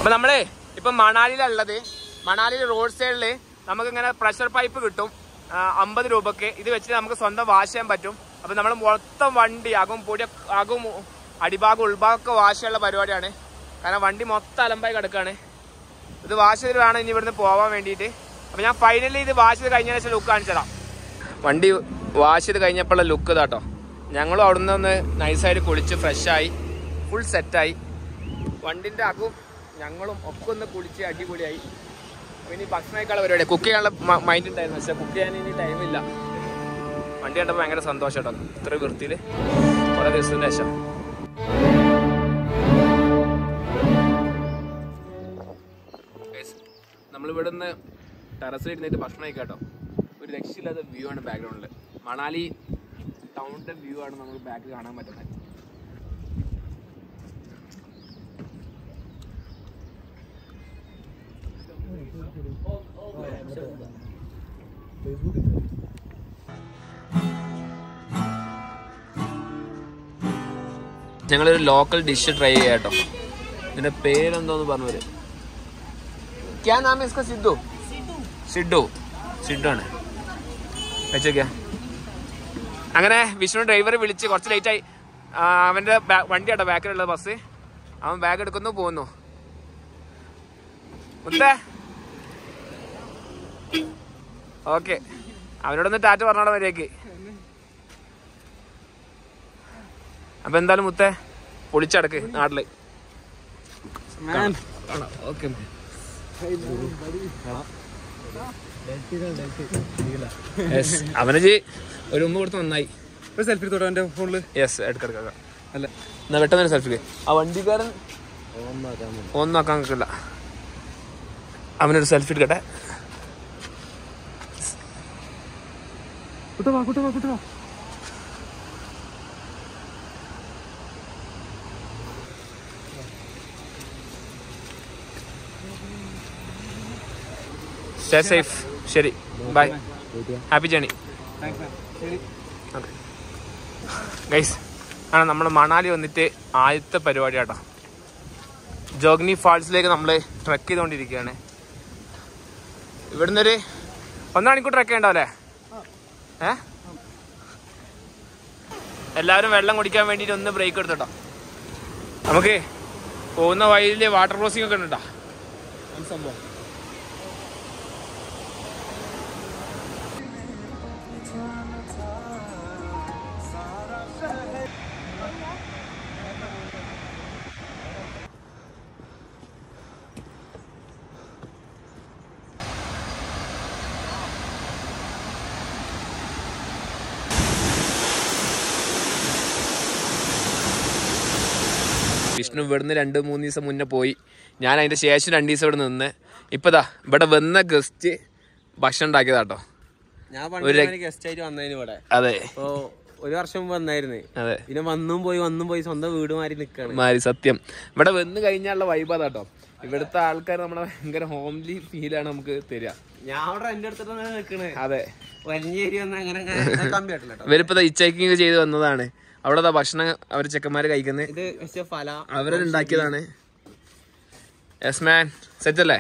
അപ്പൊ നമ്മളെ ഇപ്പൊ മണാലിയിലുള്ളത് മണാലിയിൽ റോഡ് സൈഡില് നമുക്ക് ഇങ്ങനെ പ്രഷർ പൈപ്പ് കിട്ടും അമ്പത് രൂപക്ക് ഇത് വെച്ച് നമുക്ക് സ്വന്തം വാഷ് ചെയ്യാൻ പറ്റും അപ്പൊ നമ്മൾ മൊത്തം വണ്ടി അകം പൊടി അകം അടിഭാഗം ഉൾഭാഗം ഒക്കെ വാഷ് ചെയ്യാനുള്ള പരിപാടിയാണ് കാരണം വണ്ടി മൊത്തം അലമ്പായി കിടക്കാണ് ഇത് വാഷ് ചെയ്തിട്ട് വേണം ഇനി ഇവിടുന്ന് പോവാൻ വേണ്ടിയിട്ട് അപ്പൊ ഞാൻ ഫൈനലി ഇത് വാഷ് ചെയ്ത് കഴിഞ്ഞ ശേഷം ലുക്ക് കാണിച്ചതാം വണ്ടി വാഷ് ചെയ്ത് കഴിഞ്ഞപ്പോഴുള്ള ലുക്ക് ഇതാട്ടോ ഞങ്ങളും അവിടുന്ന് ഒന്ന് നൈസായിട്ട് കുളിച്ച് ഫ്രഷായി ഫുൾ സെറ്റായി വണ്ടിന്റെ അകവും ഞങ്ങളും ഒക്കെ ഒന്ന് കുളിച്ച് അടിപൊളിയായി അപ്പൊ ഇനി ഭക്ഷണം കഴിക്കാനുള്ള പരിപാടി കുക്ക് ചെയ്യാനുള്ള മൈൻഡ് ഉണ്ടായിരുന്നു പക്ഷെ കുക്ക് ചെയ്യാൻ ഇനി ടൈമില്ല വണ്ടി കണ്ടപ്പോൾ ഭയങ്കര സന്തോഷം കേട്ടോ ഇത്ര വൃത്തിയിൽ കുറെ ദിവസത്തിന് ശേഷം നമ്മൾ ഇവിടെ നിന്ന് ടെറസിൽ ഇരുന്നിട്ട് ഭക്ഷണം കഴിക്കാട്ടോ ഒരു രക്ഷയില്ലാത്ത വ്യൂ ആണ് ബാക്ക്ഗ്രൗണ്ടിൽ മണാലി ടൗണിന്റെ വ്യൂ ആണ് നമുക്ക് ബാക്ക് കാണാൻ പറ്റുന്നത് ഞങ്ങളൊരു ലോക്കൽ ഡിഷ് ട്രൈ ചെയ്യാം കേട്ടോ ഇതിന്റെ പേരെന്തോന്ന് പറഞ്ഞവര് ക്യാ നാം ഇസ്ക സിദ്ധു സിഡു സിഡു ആണ് വെച്ചോക്ക അങ്ങനെ വിഷ്ണു ഡ്രൈവറെ വിളിച്ച് കുറച്ച് ലേറ്റ് ആയി ആ, അവന്റെ ബാ- വണ്ടി ആട്ടോ ബാക്കിലുള്ള ബസ് അവൻ ബാഗ് എടുക്കുന്നു പോകുന്നു മുത്തേ ഓക്കെ അവനോടൊന്ന് ടാറ്റ പറഞ്ഞോടെ വരേക്ക് അപ്പൊ എന്തായാലും മുത്തേ പൊളിച്ചടക്ക് നാട്ടില് ഓക്കെ അവന് ജി ഒരു ഉമ്മ കൊടുത്ത് നന്നായി ഒരു സെൽഫി എടുത്തോട്ടോ എന്റെ ഫോണില് യെസ് എടുക്കെടുക്കാം അല്ല എന്നാ പെട്ടെന്ന് സെൽഫി ആ വണ്ടിക്കാരൻ ഒന്നും ആക്കാൻ നിൽക്കില്ല അവനൊരു സെൽഫി എടുക്കട്ടെ കുട്ടുവാ കുട്ടുവാ കുട്ടുവാ സ്റ്റേ സേഫ് ശരി bye happy journey thanks ma'am ശരി ഗൈസ് ആണ് നമ്മൾ മണാലി വന്നിട്ട് ആദ്യത്തെ പരിപാടി കേട്ടോ ജോഗ്നി ഫാൾസിലേക്ക് നമ്മൾ ട്രക്ക് ചെയ്തുകൊണ്ടിരിക്കുകയാണ് ഇവിടുന്ന് ഒരു ഒന്നര മണിക്കൂർ ട്രക്ക് ചെയ്യണ്ടാവല്ലേ ഏ എല്ലാവരും വെള്ളം കുടിക്കാൻ വേണ്ടിയിട്ട് ഒന്ന് ബ്രേക്ക് എടുത്തോട്ടോ നമുക്ക് പോകുന്ന വഴിയിൽ വാട്ടർ ക്രോസിംഗ് ഒക്കെ ഉണ്ട് കേട്ടോ സംഭവം വിഷ്ണു ഇവിടുന്ന് രണ്ട് മൂന്ന് ദിവസം മുന്നേ പോയി ഞാൻ അതിന്റെ ശേഷം രണ്ട് ദിവസം ഇവിടെ നിന്ന് ഇപ്പൊ ദാ ഇവിടെ വന്ന ഗസ്റ്റ് ഭക്ഷണം ഉണ്ടാക്കിയതാട്ടോ ഞാൻ ഒരു- പണ്ട് ഗസ്റ്റ് ആയിട്ട് വന്നതിന് ഇവിടെ അതെ ഇപ്പൊ ഒരു വർഷം മുമ്പ് വന്നായിരുന്നു അതെ പിന്നെ വന്നും പോയി വന്നും പോയി സ്വന്തം വീട് മാറി നിക്കാണ് മാരി സത്യം ഇവിടെ വന്ന് കഴിഞ്ഞാലുള്ള വൈബ് അതാട്ടോ ഇവിടുത്തെ ആൾക്കാർ നമ്മളെ ഭയങ്കര ഹോംലി ഫീലാണ് നമുക്ക് തരിക ഞാൻ അവിടെ എന്റെ അടുത്തിട്ടാണ് നിക്കണേ അതെ വലിയേരി വന്ന് അങ്ങനെ കമ്പി ആയിട്ടില്ല കേട്ടോ ഇവരിപ്പോ ഇച്ചക്കിങ് ചെയ്ത് വന്നതാണ് അവിടെ ദാ ഭക്ഷണം അവർ ചെക്കന്മാര് കഴിക്കുന്നത് ഇത് പക്ഷെ ഫല അവരുണ്ടാക്കിയതാണ് യെസ് മാൻ സെറ്റ് അല്ലേ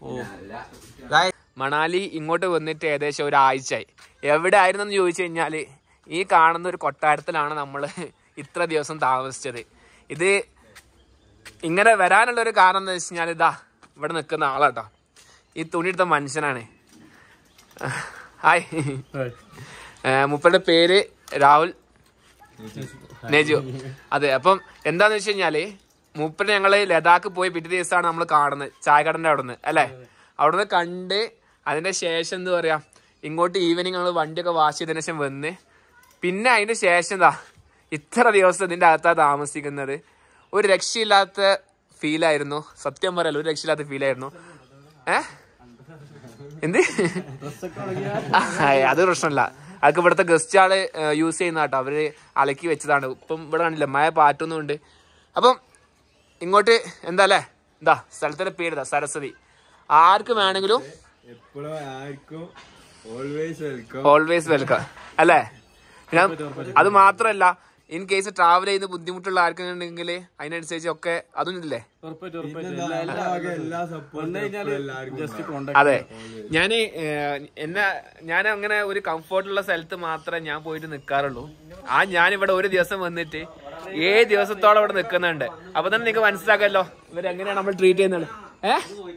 മണാലി ഇങ്ങോട്ട് വന്നിട്ട് ഏകദേശം ഒരാഴ്ചയായി എവിടെ ആയിരുന്നെന്ന് ചോദിച്ചു കഴിഞ്ഞാൽ ഈ കാണുന്ന ഒരു കൊട്ടാരത്തിലാണ് നമ്മൾ ഇത്ര ദിവസം താമസിച്ചത് ഇത് ഇങ്ങനെ വരാനുള്ള ഒരു കാരണം എന്താ വെച്ച് കഴിഞ്ഞാൽ ഇതാ ഇവിടെ നിൽക്കുന്ന ആളാട്ടോ ഈ തുണി എടുത്ത മനുഷ്യനാണ് ഹായ് മുപ്പരുടെ പേര് രാഹുൽ നെജു അതെ അപ്പം എന്താന്ന് വെച്ച് കഴിഞ്ഞാല് മൂപ്പര് ഞങ്ങള് ലഡാക്ക് പോയി പിറ്റേ ദിവസമാണ് നമ്മൾ കാണുന്നത് ചായക്കടന്റെ അവിടുന്ന് അല്ലെ അവിടുന്ന് കണ്ട് അതിന്റെ ശേഷം എന്താ പറയാ ഇങ്ങോട്ട് ഈവനിങ് ഞങ്ങൾ വണ്ടിയൊക്കെ വാഷ് ചെയ്തതിനു ശേഷം വന്ന് പിന്നെ അതിന്റെ ശേഷം എന്താ ഇത്ര ദിവസം ഇതിന്റെ അകത്താ താമസിക്കുന്നത് ഒരു രക്ഷയില്ലാത്ത ഫീലായിരുന്നു സത്യം പറയല്ലോ ഒരു രക്ഷയില്ലാത്ത ഫീലായിരുന്നു ഏ എന്ത് ആ, അത് പ്രശ്നമല്ല അതൊക്കെ ഇവിടുത്തെ ഗസ്റ്റ് ആള് യൂസ് ചെയ്യുന്ന കേട്ടോ അവര് അലക്കി വെച്ചതാണ് ഇപ്പം ഇവിടെ കണ്ടില്ല മഴ പാറ്റുന്നുണ്ട് അപ്പം ഇങ്ങോട്ട് എന്താ അല്ലേ എന്താ സ്ഥലത്തിന്റെ പേര് ഇതാ സരസ്വതി ആർക്ക് വേണമെങ്കിലും എപ്പോഴും ആർക്കും ഓൾവേസ് വെൽക്കം ഓൾവേസ് വെൽക്കം അല്ലേ ഞാൻ അത് മാത്രല്ല ഇൻ കേസ് ട്രാവൽ ചെയ്ത് ബുദ്ധിമുട്ടുള്ള ആർക്കെങ്കിലും ഉണ്ടെങ്കിൽ അതിനനുസരിച്ച് ഒക്കെ അതും ഇല്ലേ എല്ലാ സപ്പോർട്ടും എല്ലാവർക്കും അതെ ഞാൻ എന്നെ ഞാൻ അങ്ങനെ ഒരു കംഫർട്ടുള്ള സ്ഥലത്ത് മാത്രമേ ഞാൻ പോയിട്ട് നിൽക്കാറുള്ളൂ ആ ഞാൻ ഇവിടെ ഒരു ദിവസം വന്നിട്ട് ഏഴ് ദിവസത്തോളം ഇവിടെ നിൽക്കുന്നുണ്ട് അപ്പൊ തന്നെ നിങ്ങൾക്ക് മനസ്സിലാക്കല്ലോ ഇവരെങ്ങനെയാണ് നമ്മൾ ട്രീറ്റ് ചെയ്യുന്നത് ഏ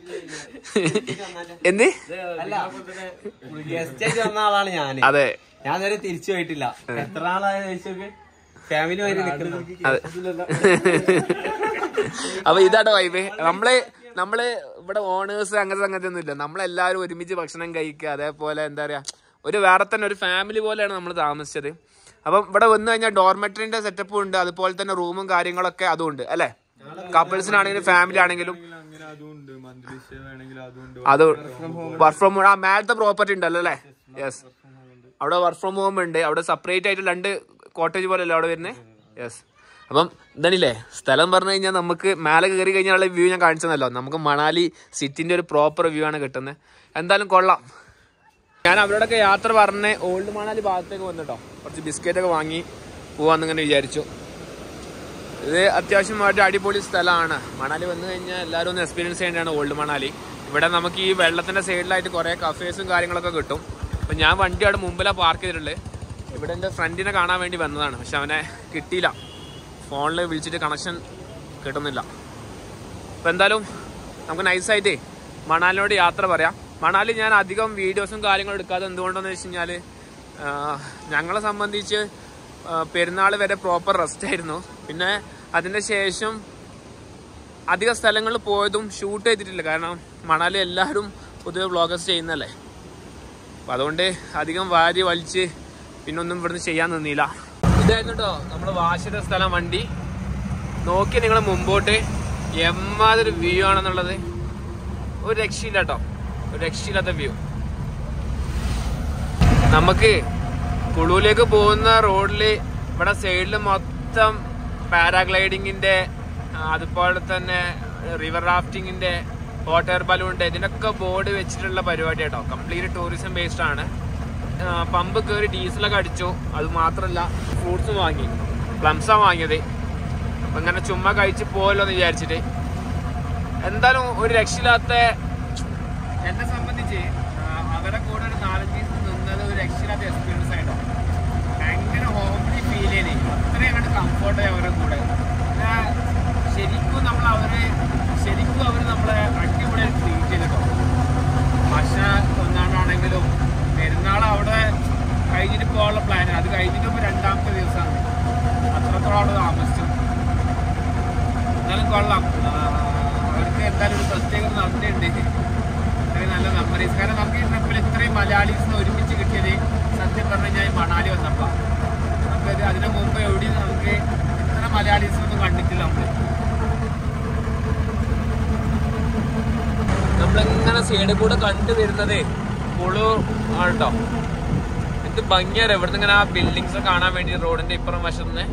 എന്ത് അല്ല ഗസ്റ്റ് ആയിട്ട് വന്ന ആളാണ് ഞാന് അതെ ഞാൻ നേരെ തിരിച്ചു പോയിട്ടില്ല എത്ര നാളായ ചോദിച്ചോക്ക് ഫാമിലി വരെ നിൽക്കുന്നത് അതെ അപ്പൊ ഇതാട്ടോ വൈബ് നമ്മള് നമ്മള് ഇവിടെ ഓണേഴ്സ് അങ്ങനത്തെ സംഗതി ഒന്നും ഇല്ല നമ്മളെല്ലാവരും ഒരുമിച്ച് ഭക്ഷണം കഴിക്കുക അതേപോലെ എന്താ പറയാ ഒരു വേറെ തന്നെ ഒരു ഫാമിലി പോലെയാണ് നമ്മൾ താമസിച്ചത് അപ്പം ഇവിടെ വന്നു കഴിഞ്ഞാൽ ഡോർമെറ്ററിന്റെ സെറ്റപ്പും ഉണ്ട് അതുപോലെ തന്നെ റൂമും കാര്യങ്ങളൊക്കെ അതും ഉണ്ട് അല്ലെ കപ്പിൾസിനാണെങ്കിലും ഫാമിലി ആണെങ്കിലും അങ്ങനെ അതും ഉണ്ട് മന്ത്ലി സ്റ്റേ വേണമെങ്കിൽ അതും ഉണ്ട് അത് വർക്ക് ഫ്രം ഹോം ആ മേലത്തെ പ്രോപ്പർട്ടി ഉണ്ടല്ലോ അല്ലേ യെസ് അവിടെ വർക്ക് ഫ്രം ഹോം ഉണ്ട് അവിടെ സെപ്പറേറ്റ് ആയിട്ട് രണ്ട് കോട്ടേജ് പോലെ അല്ലേ അവിടെ വരുന്നത് യെസ് അപ്പം എന്താണില്ലേ സ്ഥലം പറഞ്ഞു കഴിഞ്ഞാൽ നമുക്ക് മേലെ കയറി കഴിഞ്ഞാലുള്ള വ്യൂ ഞാൻ കാണിച്ചതല്ലോ നമുക്ക് മണാലി സിറ്റിന്റെ ഒരു പ്രോപ്പർ വ്യൂ ആണ് കിട്ടുന്നത് എന്തായാലും കൊള്ളാം ഞാൻ അവരോടൊക്കെ യാത്ര പറഞ്ഞ് ഓൾഡ് മണാലി ഭാഗത്തേക്ക് വന്നിട്ടോ കുറച്ച് ബിസ്ക്കറ്റ് ഒക്കെ വാങ്ങി പോവാന്നിങ്ങനെ വിചാരിച്ചു ഇത് അത്യാവശ്യമായിട്ട് അടിപൊളി സ്ഥലമാണ് മണാലി വന്നു കഴിഞ്ഞാൽ എല്ലാവരും ഒന്ന് എക്സ്പീരിയൻസ് ചെയ്യേണ്ടതാണ് ഓൾഡ് മണാലി ഇവിടെ നമുക്ക് ഈ വെള്ളത്തിന്റെ സൈഡിലായിട്ട് കുറേ കഫേസും കാര്യങ്ങളൊക്കെ കിട്ടും അപ്പം ഞാൻ വണ്ടി അവിടെ മുമ്പിലാണ് പാർക്ക് ചെയ്തിട്ടുള്ളത് ഇവിടെ എൻ്റെ ഫ്രണ്ടിനെ കാണാൻ വേണ്ടി വന്നതാണ് പക്ഷെ അവനെ കിട്ടിയില്ല ഫോണിൽ വിളിച്ചിട്ട് കണക്ഷൻ കിട്ടുന്നില്ല അപ്പം എന്തായാലും നമുക്ക് നൈസായിട്ട് മണാലിനോട് യാത്ര പറയാം മണാലി ഞാൻ അധികം വീഡിയോസും കാര്യങ്ങളും എടുക്കാതെ എന്തുകൊണ്ടെന്ന് വെച്ച് കഴിഞ്ഞാൽ ഞങ്ങളെ സംബന്ധിച്ച് പെരുന്നാൾ വരെ പ്രോപ്പർ റെസ്റ്റ് ആയിരുന്നു പിന്നെ അതിൻ്റെ ശേഷം അധിക സ്ഥലങ്ങളിൽ പോയതും ഷൂട്ട് ചെയ്തിട്ടില്ല കാരണം മണാലി എല്ലാവരും പൊതുവെ വ്ളോഗേഴ്സ് ചെയ്യുന്നല്ലേ അപ്പം അതുകൊണ്ട് അധികം വാരി വലിച്ച് പിന്നൊന്നും ഇവിടുന്ന് ചെയ്യാൻ നിന്നില്ല ഇതായിരുന്നു കേട്ടോ നമ്മൾ വാഷ് ചെയ്ത സ്ഥലം വണ്ടി നോക്കി നിങ്ങൾ മുമ്പോട്ട് എമ്മാതൊരു വ്യൂ ആണെന്നുള്ളത് ഒരു രക്ഷയില്ല കേട്ടോ ഒരു രക്ഷയില്ലാത്ത വ്യൂ നമുക്ക് കുളുവിലേക്ക് പോകുന്ന റോഡിൽ ഇവിടെ സൈഡിൽ മൊത്തം പാരാഗ്ലൈഡിങ്ങിന്റെ ആ, അതുപോലെ തന്നെ റിവർ റാഫ്റ്റിങ്ങിന്റെ ഹോട്ട് എയർ ബലൂണിന്റെ ഇതിനൊക്കെ ബോർഡ് വെച്ചിട്ടുള്ള പരിപാടി കേട്ടോ കംപ്ലീറ്റ് ടൂറിസം ബേസ്ഡ് ആണ് ആ, പമ്പ് കയറി ഡീസലൊക്കെ അടിച്ചു അത് മാത്രമല്ല ഫ്രൂട്ട്സും വാങ്ങി പ്ലംസാ വാങ്ങിയത് അപ്പൊ ഇങ്ങനെ ചുമ്മാ കഴിച്ച് പോയല്ലോ എന്ന് വിചാരിച്ചിട്ട് എന്തായാലും ഒരു രക്ഷയില്ലാത്ത എന്നെ സംബന്ധിച്ച് ആ, അവരെ കൂടെ ഒരു നാലഞ്ച് ദിവസം നിന്നത് ഒരു രക്ഷയില്ലാത്ത എക്സ്പീരിയൻസ് ആയിട്ടോ ഭയങ്കര ഹോംലി ഫീൽ ചെയ്തേ അത്രയും അങ്ങോട്ട് കംഫർട്ടായി അവരുടെ കൂടെ പിന്നെ ശരിക്കും നമ്മൾ അവരെ ശരിക്കും അവർ നമ്മളെ അടിപൊളിയായി ട്രീറ്റ് ചെയ്തിട്ടോ ഭക്ഷണം ഒന്നാണ്ടാണെങ്കിലും പെരുന്നാൾ അവിടെ കഴിഞ്ഞിട്ട് പോകാനുള്ള പ്ലാൻ അത് കഴിഞ്ഞിട്ട് ഇപ്പോൾ രണ്ടാമത്തെ ദിവസമാണ് അത്രത്തോളം അവിടെ താമസിച്ചു എന്നാലും കൊള്ളാം ആ, അവർക്ക് എന്തായാലും ഒരു പ്രത്യേക ഒരു നന്ദിയുണ്ട് ഇത്രയും നല്ല മെമ്മറീസ് കാരണം നമുക്ക് ഈ ട്രിപ്പിൽ ഇത്രയും മലയാളീസിനെ ഒരുമിച്ച് കിട്ടിയത് സത്യം പറഞ്ഞു കഴിഞ്ഞാൽ ഈ മണാലി വന്നപ്പോൾ നമുക്കത് അതിനു മുമ്പ് എവിടെയും നമുക്ക് ഇത്ര മലയാളീസിനൊന്നും കണ്ടിട്ടില്ല നമ്മൾ നമ്മളിങ്ങനെ സൈഡിൽ കൂടെ കണ്ടുവരുന്നത് പുളു ആണ് കേട്ടോ എന്ത് ഭംഗിയാണ് ഇവിടുന്ന് ഇങ്ങനെ ആ ബിൽഡിങ്സ് കാണാൻ വേണ്ടി റോഡിന്റെ ഇപ്പുറം വശത്തുനിന്ന്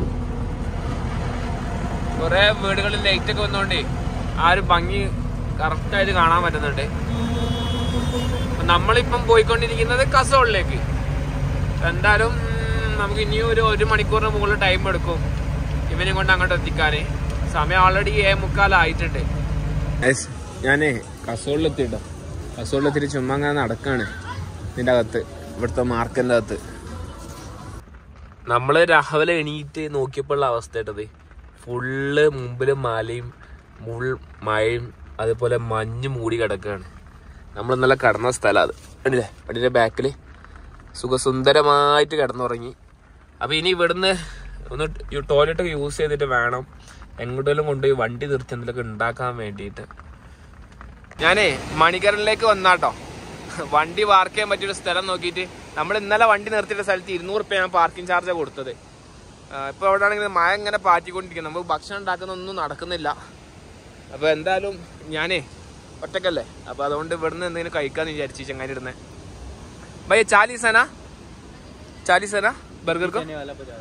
കുറെ വീടുകളിൽ ലൈറ്റ് ഒക്കെ വന്നോണ്ടേ ആ ഒരു ഭംഗി കറക്റ്റ് ആയിട്ട് കാണാൻ പറ്റുന്നുണ്ട് അപ്പൊ നമ്മളിപ്പം പോയിക്കൊണ്ടിരിക്കുന്നത് കസോളിലേക്ക് എന്തായാലും ഉം, നമുക്ക് ഇനിയും ഒരു ഒരു മണിക്കൂറിന് മുകളിൽ ടൈം എടുക്കും ഇവനെ കൊണ്ട് അങ്ങോട്ട് എത്തിക്കാന് സമയം ഓൾറെഡി ഏ മുക്കാലായിട്ടുണ്ട് ഞാനേ കസോളിലെത്തിട്ടോ കസോളിലെത്തിട്ട് ചുമ്മാ അങ്ങനെ നടക്കാണ് ഇതിന്റെ അകത്ത് ഇവിടുത്തെ മാർക്കിന്റെ അകത്ത് നമ്മള് രാവിലെ എണീറ്റ് നോക്കിയപ്പോഴുള്ള അവസ്ഥ കേട്ടത് ഫുള്ള് മുമ്പില് മലയും മുൾ മഴയും അതുപോലെ മഞ്ഞ് മൂടി കിടക്കുകയാണ് നമ്മൾ ഇന്നലെ കടന്ന സ്ഥലം അത് കണ്ടില്ലേ വണ്ടിയുടെ ബാക്കിൽ സുഖസുന്ദരമായിട്ട് കിടന്നുറങ്ങി അപ്പൊ ഇനി ഇവിടുന്ന് ഒന്ന് ടോയ്ലറ്റ് ഒക്കെ യൂസ് ചെയ്തിട്ട് വേണം എങ്ങോട്ടെങ്കിലും കൊണ്ടുപോയി വണ്ടി നിർത്തി എന്തെങ്കിലുമൊക്കെ ഉണ്ടാക്കാൻ വേണ്ടിയിട്ട് ഞാനേ മണിക്കരനിലേക്ക് വന്നാട്ടോ വണ്ടി പാർക്ക് ചെയ്യാൻ പറ്റിയൊരു സ്ഥലം നോക്കിയിട്ട് നമ്മൾ ഇന്നലെ വണ്ടി നിർത്തിയിട്ട സ്ഥലത്ത് ഇരുന്നൂറ് റുപ്യ ഞാൻ പാർക്കിംഗ് ചാർജ് കൊടുത്തത് ആ, ഇപ്പൊ അവിടെ ആണെങ്കിൽ മഴ ഇങ്ങനെ പാറ്റിക്കൊണ്ടിരിക്കുന്നു നമുക്ക് ഭക്ഷണം ഉണ്ടാക്കുന്ന ഒന്നും നടക്കുന്നില്ല അപ്പൊ എന്തായാലും ഞാനേ ഒറ്റക്കല്ലേ അപ്പൊ അതുകൊണ്ട് ഇവിടുന്ന് എന്തെങ്കിലും കഴിക്കാന്ന് വിചാരിച്ചു ചങ്ങാരി ഇടുന്നേ ഭയ ചാലീസന ചാലീസന ബർഗർ